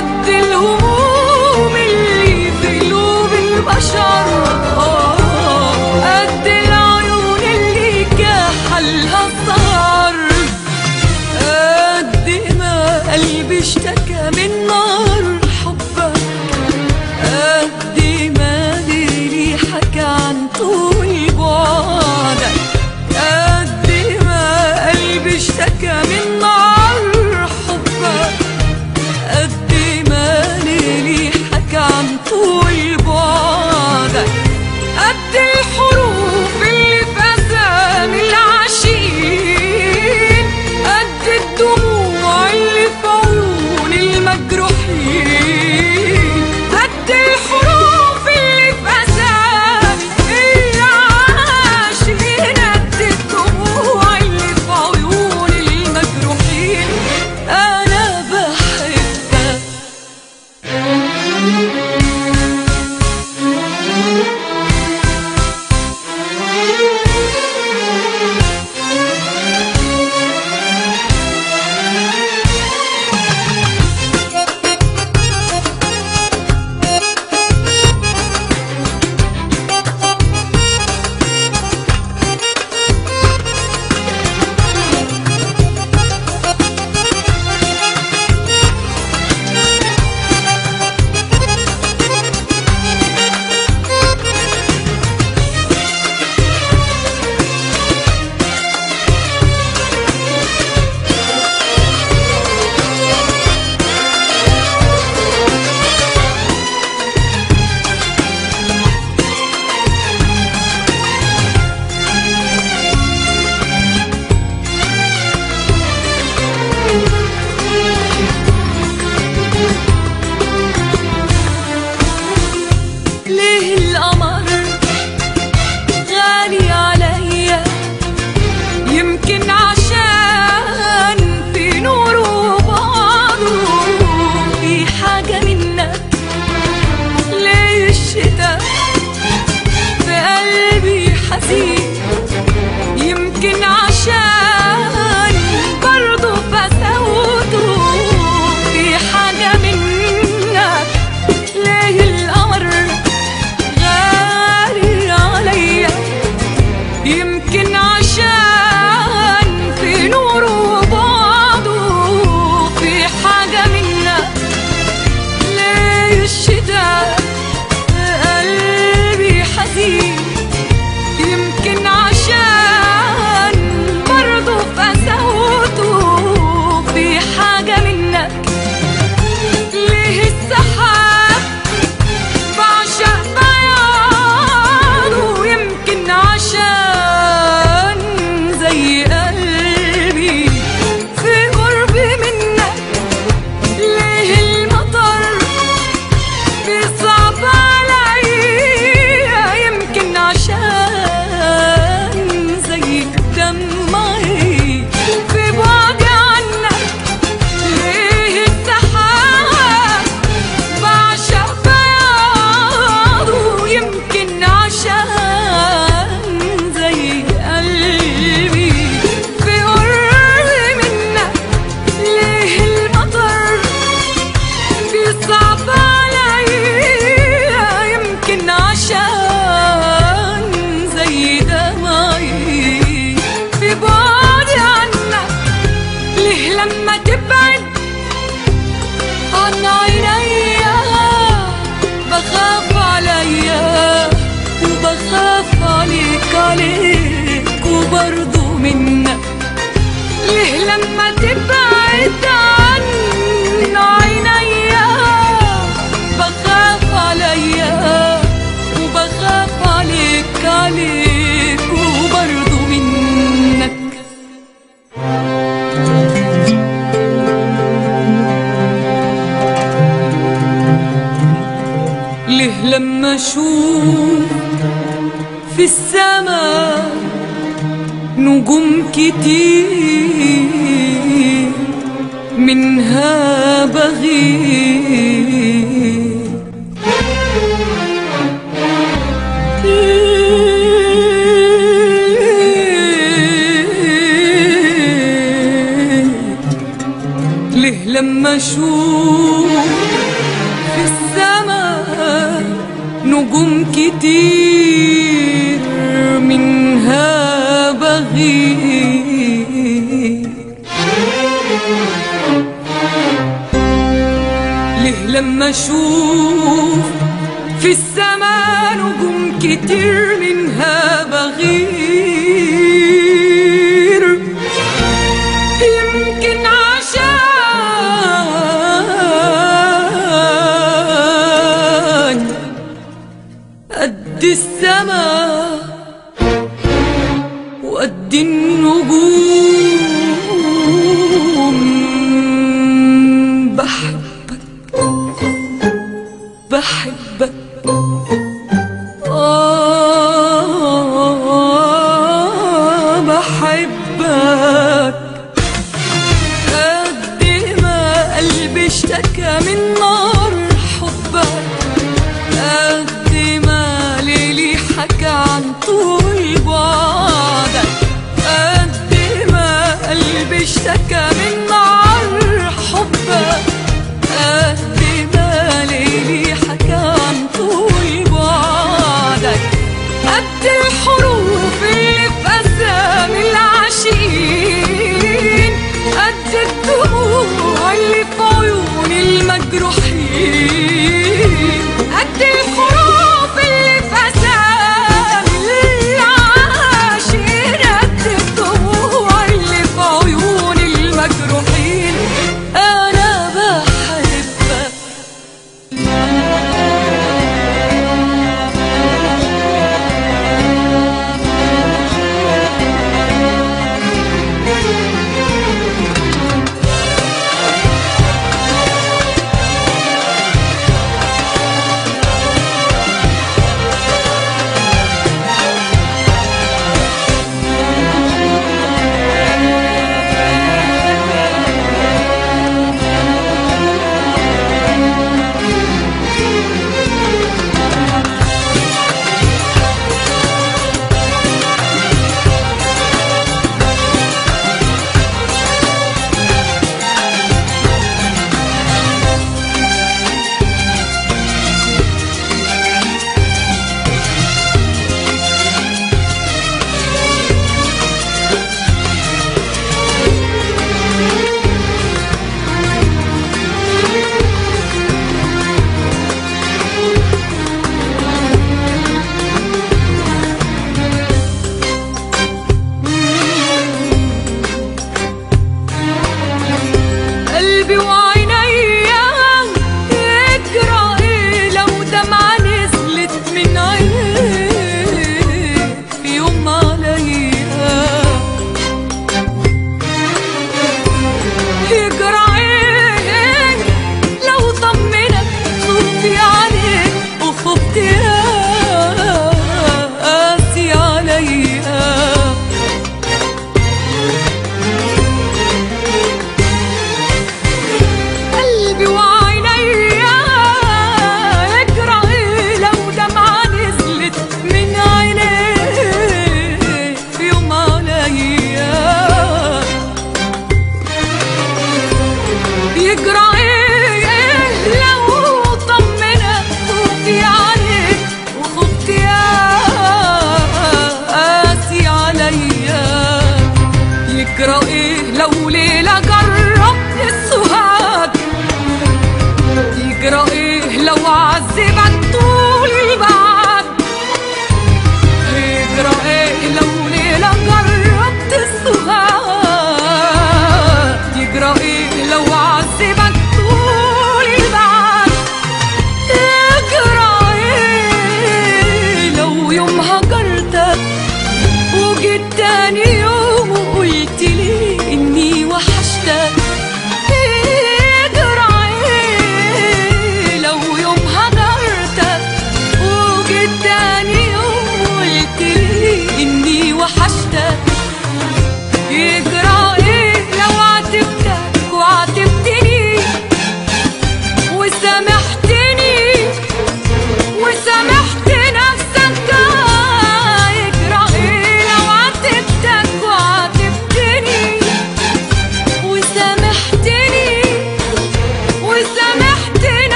قد الهموم اللي في قلوب البشر آه، قد العيون اللي كحلها السهر قد ما قلبي اشتكى من نار حبك قد ما ليلي حكى عن طول بعدك قد ما قلبي اشتكى من نار حبك قد ما ليلي حكى عن طول بعدك قد الحروف اللي في أذان العاشقين قد الدموع اللي في عيون المجروحين قد الحروف اللي في أذان العاشقين قد الدموع اللي في عيون المجروحين أنا بحبك ليه القمر غالي عليا يمكن عشان في نور وبعضه في حاجة منك ليه الشتاء في قلبي حزين يمكن عشان برضه فسوته في حاجة منك ليه القمر غالي عليا يمكن عشان في نور وبعضه في حاجة منك ليه الشتاء قلبي حزين يمكن عشان برضه فسوته في حاجة منك ليه السحاب بعشق بياضه يمكن عشان زي قلبي في قربي منك ليه المطر بيصعب عليا يمكن عشان زي دمعي في بعدي عنك ليه السحاب بعشق بياضه يمكن عشان زي قلبي في قربي منك ليه المطر بيصعب عليا يمكن عشان زي دمعي في بعدي عنك ليه لما تبعد عن عينيا بخاف عليا وبخاف عليك عليك وبرضه منك ليه لما تبعد عن عينيا بخاف عليا وبخاف عليك عليك وبرضه منك ليه لما اشوف في السماء نجوم كتير منها بغير ليه لما اشوف في السماء نجوم كتير منها بغير ليه لما اشوف في السماء نجوم كتير منها بغير يمكن عشان قد السماء وقد النجوم بحبك بحبك آه بحبك قد ما قلبي اشتكى من نار حبك قد ما ليلي حكى عن طول بعدك قد ما قلبي اشتكى من نار حبك قد ما ليلي حكى عن طول بعدك قد الحروف اللي في أسامي العاشقين قد الدموع اللي في عيون المجروحين